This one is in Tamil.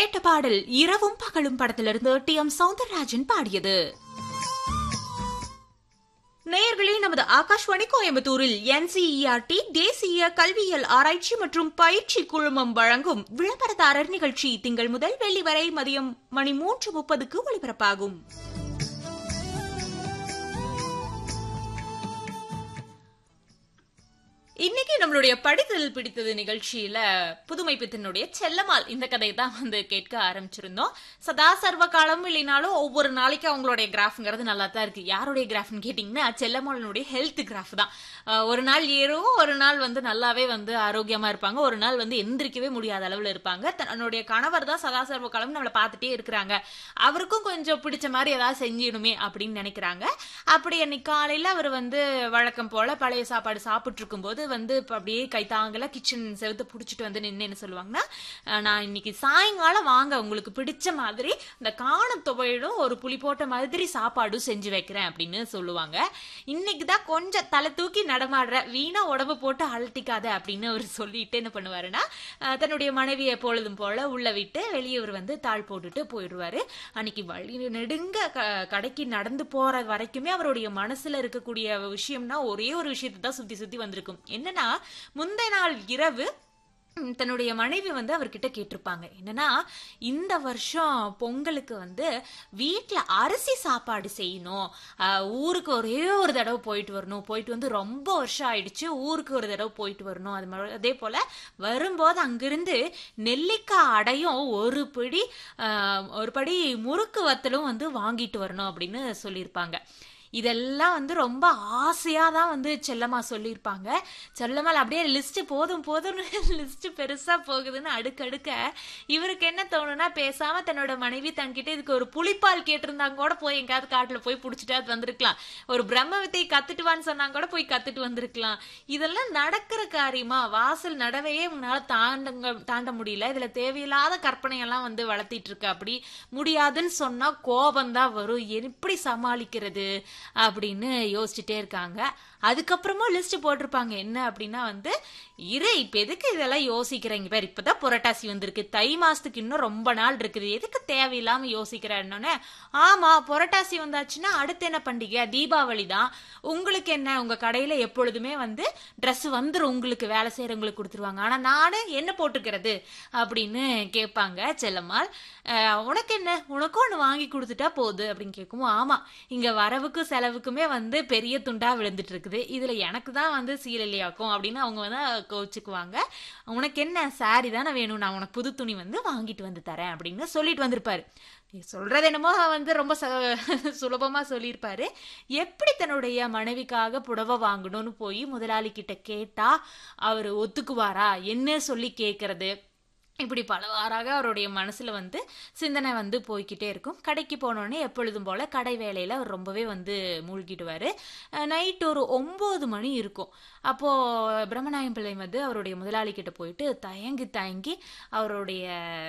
கேட்ட பாடல் இரவும் பகலும் படத்திலிருந்து டி எம் சவுந்தரராஜன் பாடியது நேயர்களே நமது ஆகாஷ்வாணி கோயம்புத்தூரில் என்சிஇஆர்டி தேசிய கல்வியியல் ஆராய்ச்சி மற்றும் பயிற்சி குழுமம் வழங்கும் விளம்பரதாரர் நிகழ்ச்சி திங்கள் முதல் வெள்ளி வரை மதியம் மணி மூன்று முப்பதுக்கு ஒளிபரப்பாகும் இன்னைக்கு நம்மளுடைய படித்தல் பிடித்தது நிகழ்ச்சியில புதுமை பித்தனுடைய செல்லம்மாள் இந்த கதையை தான் வந்து கேட்க ஆரம்பிச்சிருந்தோம் சதா சர்வ காலம் இல்லைனாலும் ஒவ்வொரு நாளைக்கு அவங்களுடைய கிராஃப்ங்கிறது நல்லா தான் இருக்கு யாருடைய கிராஃப்னு கேட்டிங்கன்னா செல்லம்மாளுடைய ஹெல்த் கிராஃப் தான் அஹ் ஒரு நாள் ஏறும் ஒரு நாள் வந்து நல்லாவே வந்து ஆரோக்கியமா இருப்பாங்க ஒரு நாள் வந்து எந்திரிக்கவே முடியாத அளவுல இருப்பாங்க தன்னுடைய கணவர் தான் சதா சர்வ காலம் நம்மளை பார்த்துட்டே இருக்கிறாங்க அவருக்கும் கொஞ்சம் பிடிச்ச மாதிரி ஏதாவது செஞ்சிடணுமே அப்படின்னு நினைக்கிறாங்க அப்படி அன்னைக்கு காலையில அவர் வந்து வழக்கம் போல பழைய சாப்பாடு சாப்பிட்டு இருக்கும்போது வந்து இப்ப அப்படியே கை தாங்கல கிச்சன் செவுத்து புடிச்சிட்டு வந்து நின்று என்ன சொல்லுவாங்கன்னா அஹ் நான் இன்னைக்கு சாயங்காலம் வாங்க உங்களுக்கு பிடிச்ச மாதிரி இந்த காண துவையிலும் ஒரு புளி போட்ட மாதிரி சாப்பாடும் செஞ்சு வைக்கிறேன் அப்படின்னு சொல்லுவாங்க இன்னைக்கு தான் கொஞ்சம் தலை தூக்கி நடமாடுற வீணா உடம்பு போட்டு அழட்டிக்காத அப்படின்னு அவர் சொல்லிட்டு என்ன பண்ணுவாருன்னா அஹ் தன்னுடைய மனைவி எப்பொழுதும் போல உள்ள விட்டு வெளியே அவர் வந்து தாழ் போட்டுட்டு போயிடுவாரு அன்னைக்கு வழி நெடுங்க க- கடைக்கு நடந்து போற வரைக்குமே அவருடைய மனசுல இருக்கக்கூடிய விஷயம்னா ஒரே ஒரு விஷயத்தை தான் சுத்தி சுத்தி வந்திருக்கும் என்னன்னா முந்தைய நாள் இரவு ம், தன்னுடைய மனைவி வந்து அவர்கிட்ட கேட்டிருப்பாங்க என்னன்னா இந்த வருஷம் பொங்கலுக்கு வந்து வீட்ல அரிசி சாப்பாடு செய்யணும் ஆஹ், ஊருக்கு ஒரே ஒரு தடவை போயிட்டு வரணும் போயிட்டு வந்து ரொம்ப வருஷம் ஆயிடுச்சு ஊருக்கு ஒரு தடவை போயிட்டு வரணும் அது மாதிரி அதே போல வரும்போது அங்கிருந்து நெல்லிக்காய் அடையும் ஒரு பிடி ஆஹ், ஒரு படி முறுக்கு வத்தலும் வந்து வாங்கிட்டு வரணும் அப்படின்னு சொல்லியிருப்பாங்க இதெல்லாம் வந்து ரொம்ப ஆசையா தான் வந்து செல்லம்மா சொல்லியிருப்பாங்க செல்லம்மாள் அப்படியே லிஸ்ட் போதும் போதும்னு லிஸ்ட் பெருசா போகுதுன்னு அடுக்கடுக்க இவருக்கு என்ன தோணுனா பேசாம தன்னோட மனைவி தன்கிட்ட இதுக்கு ஒரு புளிப்பால் கேட்டிருந்தாங்க கூட போய் எங்கேயாவது காட்டுல போய் புடிச்சிட்டாது வந்திருக்கலாம் ஒரு பிரம்ம வித்தையை கத்துட்டு வான்னு சொன்னாங்க கூட போய் கத்துட்டு வந்திருக்கலாம் இதெல்லாம் நடக்கிற காரியமா வாசல் நடவையே உங்களால தாண்டங்க தாண்ட முடியல இதுல தேவையில்லாத கற்பனை எல்லாம் வந்து வளர்த்திட்டு இருக்க அப்படி முடியாதுன்னு சொன்னா கோபம் தான் வரும் எப்படி சமாளிக்கிறது அப்படின்னு யோசிச்சுட்டே இருக்காங்க அதுக்கப்புறமா லிஸ்ட் போட்டிருப்பாங்க என்ன அப்படின்னா வந்து இரு இப்ப எதுக்கு இதெல்லாம் யோசிக்கிறீங்க பேர் இப்பதான் புரட்டாசி வந்திருக்கு தை மாசத்துக்கு இன்னும் ரொம்ப நாள் இருக்குது எதுக்கு தேவையில்லாம யோசிக்கிறேன்னு ஆமா புரட்டாசி வந்தாச்சுன்னா அடுத்து என்ன பண்டிகை தீபாவளி தான் உங்களுக்கு என்ன உங்க கடையில எப்பொழுதுமே வந்து Dress வந்துரும் உங்களுக்கு வேலை செய்யறவங்களுக்கு கொடுத்துருவாங்க ஆனா நானு என்ன போட்டுக்கிறது அப்படின்னு கேட்பாங்க செல்லம்மாள் அஹ், உனக்கு என்ன உனக்கும் ஒன்று வாங்கி கொடுத்துட்டா போகுது அப்படின்னு கேட்கும் ஆமா இங்க வரவுக்கு செலவுக்குமே வந்து பெரிய துண்டா விழுந்துட்டு இருக்குது இதுல எனக்கு தான் வந்து சீரழியாக்கும் அப்படின்னு அவங்க வந்து கோச்சுக்குவாங்க உனக்கு என்ன சாரி தானே வேணும் நான் உனக்கு புது துணி வந்து வாங்கிட்டு வந்து தரேன் அப்படின்னு சொல்லிட்டு வந்திருப்பாரு நீ சொல்றது என்னமோ வந்து ரொம்ப ச- சுலபமா சொல்லியிருப்பாரு எப்படி தன்னுடைய மனைவிக்காக புடவை வாங்கணும்னு போய் முதலாளி கிட்ட கேட்டா அவர் ஒத்துக்குவாரா என்ன சொல்லி கேட்கறது இப்படி பலவாறாக அவருடைய மனசுல வந்து சிந்தனை வந்து போய்க்கிட்டே இருக்கும் கடைக்கு போனோடனே எப்பொழுதும் போல கடை வேலையில அவர் ரொம்பவே வந்து மூழ்கிடுவாரு நைட் ஒரு ஒன்பது மணி இருக்கும் அப்போ பிரம்மநாயம் பிள்ளை வந்து அவருடைய முதலாளி கிட்ட போயிட்டு தயங்கி தயங்கி அவருடைய